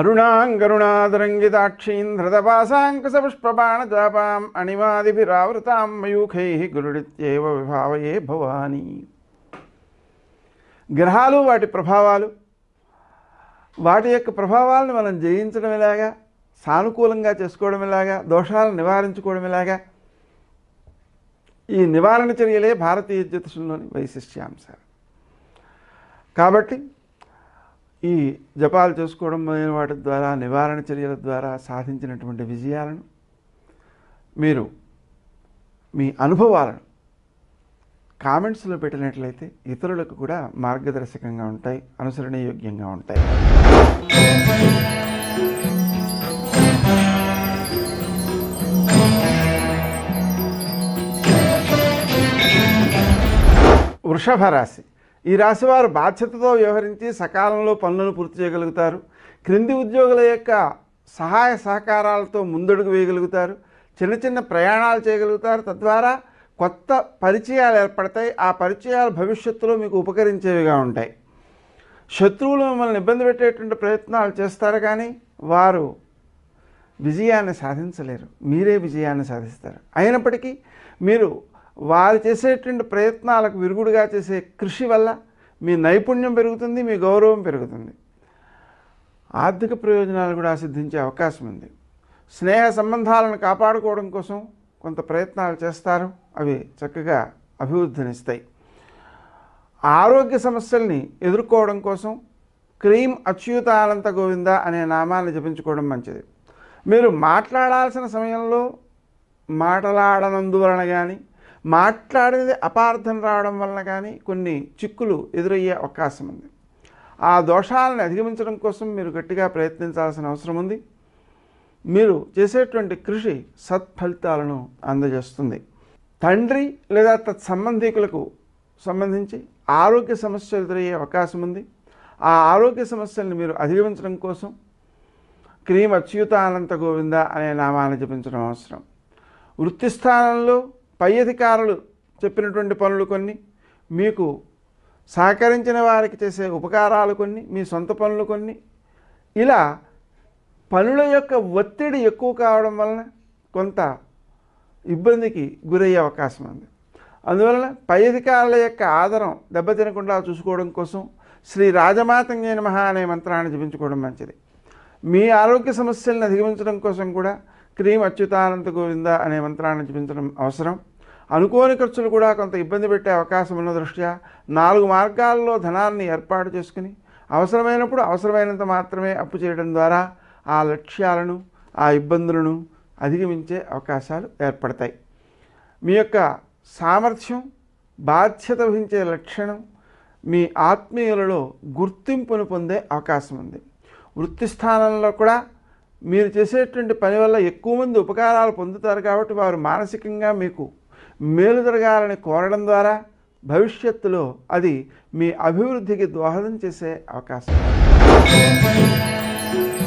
అరుణాంగరుణాదరంగితాక్షీం ధృతపాశాంకుశపుష్పబాణజాపాం అణిమాదిభిరావృతాం మయూఖై గురుడిత్యేవ విభావయే భవానీ గ్రహాలు వాటి ప్రభావాలు వాటి యొక్క ప్రభావాలను మనం జయించడం ఎలాగా సానుకూలంగా చేసుకోవడం ఎలాగా దోషాలను నివారించుకోవడం ఎలాగా ఈ నివారణ చర్యలే భారతీయ జ్యోతిషంలోని వైశిష్ట్యాంశాలు కాబట్టి ఈ జపాలు చేసుకోవడం మొదలైన వాటి ద్వారా నివారణ చర్యల ద్వారా సాధించినటువంటి విజయాలను మీరు మీ అనుభవాలను కామెంట్స్లో పెట్టినట్లయితే ఇతరులకు కూడా మార్గదర్శకంగా ఉంటాయి అనుసరణీయోగ్యంగా ఉంటాయి వృషభ రాశి ఈ రాశి వారు బాధ్యతతో వ్యవహరించి సకాలంలో పనులను పూర్తి చేయగలుగుతారు క్రింది ఉద్యోగుల యొక్క సహాయ సహకారాలతో ముందడుగు వేయగలుగుతారు చిన్న చిన్న ప్రయాణాలు చేయగలుగుతారు తద్వారా కొత్త పరిచయాలు ఏర్పడతాయి ఆ పరిచయాలు భవిష్యత్తులో మీకు ఉపకరించేవిగా ఉంటాయి శత్రువులు మిమ్మల్ని ఇబ్బంది పెట్టేటువంటి ప్రయత్నాలు చేస్తారు కానీ వారు విజయాన్ని సాధించలేరు మీరే విజయాన్ని సాధిస్తారు అయినప్పటికీ మీరు వారు చేసేటువంటి ప్రయత్నాలకు విరుగుడుగా చేసే కృషి వల్ల మీ నైపుణ్యం పెరుగుతుంది మీ గౌరవం పెరుగుతుంది ఆర్థిక ప్రయోజనాలు కూడా సిద్ధించే అవకాశం ఉంది స్నేహ సంబంధాలను కాపాడుకోవడం కోసం కొంత ప్రయత్నాలు చేస్తారు అవి చక్కగా అభివృద్ధినిస్తాయి ఆరోగ్య సమస్యల్ని ఎదుర్కోవడం కోసం క్రీం అచ్యుతానంత గోవింద అనే నామాన్ని జపించుకోవడం మంచిది మీరు మాట్లాడాల్సిన సమయంలో మాట్లాడనందువలన కానీ మాట్లాడినది అపార్థం రావడం వలన కానీ కొన్ని చిక్కులు ఎదురయ్యే అవకాశం ఉంది ఆ దోషాలను అధిగమించడం కోసం మీరు గట్టిగా ప్రయత్నించాల్సిన అవసరం ఉంది మీరు చేసేటువంటి కృషి సత్ఫలితాలను అందజేస్తుంది తండ్రి లేదా తత్సంబంధికులకు సంబంధించి ఆరోగ్య సమస్యలు ఎదురయ్యే అవకాశం ఉంది ఆ ఆరోగ్య సమస్యల్ని మీరు అధిగమించడం కోసం క్రీమ్ అచ్యుతానంత గోవింద అనే నామాన్ని జపించడం అవసరం వృత్తి స్థానంలో పై అధికారులు చెప్పినటువంటి పనులు కొన్ని మీకు సహకరించిన వారికి చేసే ఉపకారాలు కొన్ని మీ సొంత పనులు కొన్ని ఇలా పనుల యొక్క ఒత్తిడి ఎక్కువ కావడం వలన కొంత ఇబ్బందికి గురయ్యే అవకాశం ఉంది అందువలన పై అధికారుల యొక్క ఆదరం దెబ్బతినకుండా చూసుకోవడం కోసం శ్రీ రాజమాతంగే నమః అనే మంత్రాన్ని జపించుకోవడం మంచిది మీ ఆరోగ్య సమస్యలను అధిగమించడం కోసం కూడా క్రీమ్ అచ్యుతానంత గోవింద అనే మంత్రాన్ని జపించడం అవసరం అనుకోని ఖర్చులు కూడా కొంత ఇబ్బంది పెట్టే అవకాశం ఉన్న దృష్ట్యా నాలుగు మార్గాల్లో ధనాన్ని ఏర్పాటు చేసుకుని అవసరమైనప్పుడు అవసరమైనంత మాత్రమే అప్పు చేయడం ద్వారా ఆ లక్ష్యాలను ఆ ఇబ్బందులను అధిగమించే అవకాశాలు ఏర్పడతాయి మీ యొక్క సామర్థ్యం బాధ్యత వహించే లక్షణం మీ ఆత్మీయులలో గుర్తింపును పొందే అవకాశం ఉంది వృత్తి స్థానంలో కూడా మీరు చేసేటువంటి పని వల్ల ఎక్కువ మంది ఉపకారాలు పొందుతారు కాబట్టి వారు మానసికంగా మీకు మేలు జరగాలని కోరడం ద్వారా భవిష్యత్తులో అది మీ అభివృద్ధికి దోహదం చేసే అవకాశం ఉంది.